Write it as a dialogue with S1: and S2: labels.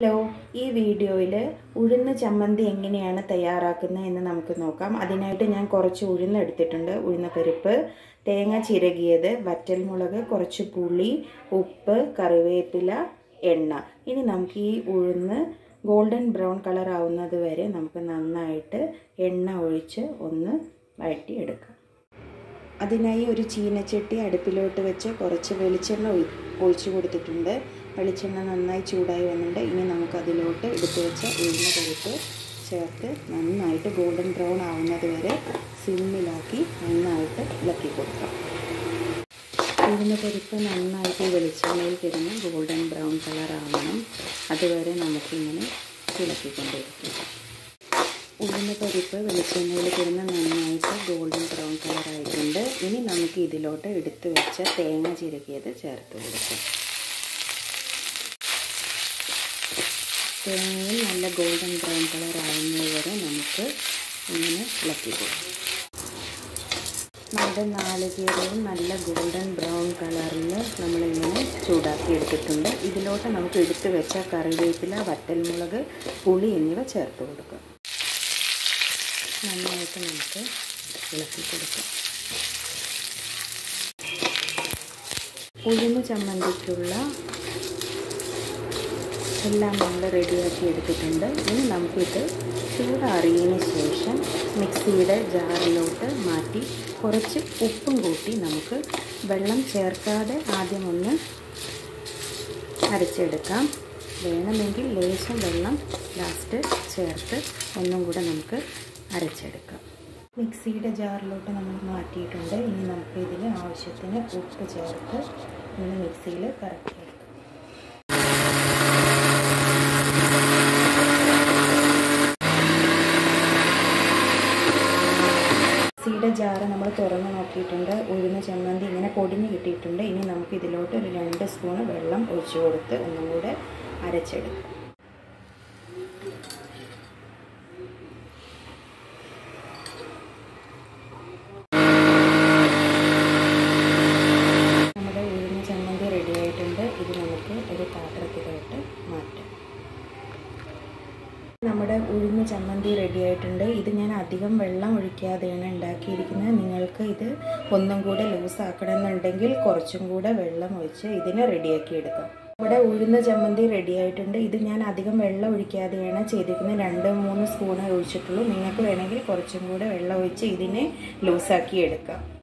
S1: hello ഈ വീഡിയോയിൽ ഉഴുന്ന് ചമ്മന്തി എങ്ങനെയാണ് തയ്യാറാക്കുന്നത് എന്ന് നമുക്ക് നോക്കാം അതിനായിട്ട് ഞാൻ കുറച്ച് ഉഴുന്ന് എടുത്തിട്ടുണ്ട് ഉഴുന്ന പരിപ്പ് തേങ്ങ ചിരകിയത് വറ്റൽമുളക് കുറച്ച് പുളി ഉപ്പ് കറിവേപ്പില എണ്ണ ഇനി നമുക്ക് ഈ ഉഴുന്ന് ഗോൾഡൻ ബ്രൗൺ കളർ ആവുന്നത് വരെ നമുക്ക് നന്നായിട്ട് എണ്ണ ഒഴിച്ച് ഒന്ന് വഴറ്റി എടുക്കാം അതിനായി ഒരു ചീനച്ചട്ടി അടുപ്പിലോട്ട് വെച്ച് കുറച്ച് വെളിച്ചെണ്ണ ഒഴി ഒഴിച്ചു കൊടുത്തിട്ടുണ്ട് വെളിച്ചെണ്ണ നന്നായി ചൂടായി വന്നിട്ടുണ്ട് ഇനി നമുക്ക് അതിലോട്ട് എടുത്തു വെച്ച ഉഴുന്ന പരിപ്പ് ചേർത്ത് നന്നായിട്ട് ഗോൾഡൻ ബ്രൗൺ ആവുന്നത് വരെ സിമ്മിലാക്കി നന്നായിട്ട് ഇളക്കി കൊടുക്കാം ഉഴുന്ന പരിപ്പ് നന്നായിട്ട് വെളിച്ചെണ്ണയിൽ കിടന്ന് ഗോൾഡൻ ബ്രൗൺ കളർ ആവണം അതുവരെ നമുക്കിങ്ങനെ ഇളക്കിക്കൊണ്ടിരിക്കാം ഉഴുന്ന പരിപ്പ് വെളിച്ചെണ്ണയിൽ കിടന്ന് നന്നായിട്ട് ഗോൾഡൻ ബ്രൗൺ കളർ ആയിട്ടുണ്ട് ഇനി നമുക്ക് ഇതിലോട്ട് എടുത്തു വെച്ച തേങ്ങ ചിരകിയത് ചേർത്ത് കൊടുക്കാം തേങ്ങയിൽ നല്ല ഗോൾഡൻ ബ്രൗൺ കളർ ആവുന്നത് വരെ നമുക്ക് ഇങ്ങനെ ഇളക്കി കൊടുക്കാം നമ്മുടെ നാളികേരവും നല്ല ഗോൾഡൻ ബ്രൗൺ കളറിൽ നമ്മളിങ്ങനെ ചൂടാക്കി എടുത്തിട്ടുണ്ട് ഇതിലോട്ട് നമുക്ക് എടുത്തു വെച്ച കറിവേപ്പില വറ്റൽമുളക് പുളി എന്നിവ ചേർത്ത് കൊടുക്കാം നന്നായിട്ട് നമുക്ക് ഇളക്കി കൊടുക്കാം ഉഴുന്ന് ചമ്മന്തിക്കുള്ള എല്ലാം നമ്മൾ റെഡിയാക്കി എടുത്തിട്ടുണ്ട് ഇനി നമുക്കിത് ചൂടാറിയതിന് ശേഷം മിക്സിയുടെ ജാറിലോട്ട് മാറ്റി കുറച്ച് ഉപ്പും കൂട്ടി നമുക്ക് വെള്ളം ചേർക്കാതെ ആദ്യം ഒന്ന് അരച്ചെടുക്കാം വേണമെങ്കിൽ ലേശം വെള്ളം ലാസ്റ്റ് ചേർത്ത് ഒന്നും കൂടെ നമുക്ക് അരച്ചെടുക്കാം മിക്സിയുടെ ജാറിലോട്ട് നമ്മൾ മാറ്റിയിട്ടുണ്ട് ഇനി നമുക്ക് ഇതിൽ ആവശ്യത്തിന് ഉപ്പ് ചേർത്ത് ഇങ്ങനെ മിക്സിയിൽ കറക്കിയെടുക്കാം മിക്സിയുടെ ജാറ് നമ്മൾ തുറന്ന് നോക്കിയിട്ടുണ്ട് ഉഴുന്ന ചമ്മന്തി ഇങ്ങനെ പൊടിഞ്ഞ് കിട്ടിയിട്ടുണ്ട് ഇനി നമുക്ക് ഇതിലോട്ട് ഒരു രണ്ട് സ്പൂണ് വെള്ളം ഒഴിച്ചു കൊടുത്ത് ഒന്നും കൂടെ അരച്ചെടുക്കാം നമ്മുടെ ഉഴുന്ന ചമ്മന്തി റെഡി ആയിട്ടുണ്ട് ഇത് നമുക്ക് ഒരു പാത്രത്തിലോട്ട് മാറ്റാം നമ്മുടെ ഉഴുന്ന് ചമ്മന്തി റെഡി ആയിട്ടുണ്ട് ഇത് ഞാൻ അധികം വെള്ളം ഒഴിക്കാതെയാണ് ഉണ്ടാക്കിയിരിക്കുന്നത് നിങ്ങൾക്ക് ഇത് ഒന്നും കൂടെ ലൂസ് ആക്കണമെന്നുണ്ടെങ്കിൽ കുറച്ചും കൂടെ വെള്ളം ഒഴിച്ച് ഇതിനെ റെഡിയാക്കി എടുക്കാം നമ്മുടെ ഉഴുന്ന ചമ്മന്തി റെഡി ആയിട്ടുണ്ട് ഇത് ഞാൻ അധികം വെള്ളം ഒഴിക്കാതെയാണ് ചെയ്തിരിക്കുന്നത് രണ്ട് മൂന്ന് സ്പൂണേ ഒഴിച്ചിട്ടുള്ളൂ നിങ്ങൾക്ക് വേണമെങ്കിൽ കുറച്ചും കൂടെ വെള്ളം ഒഴിച്ച് ഇതിനെ ലൂസാക്കി എടുക്കാം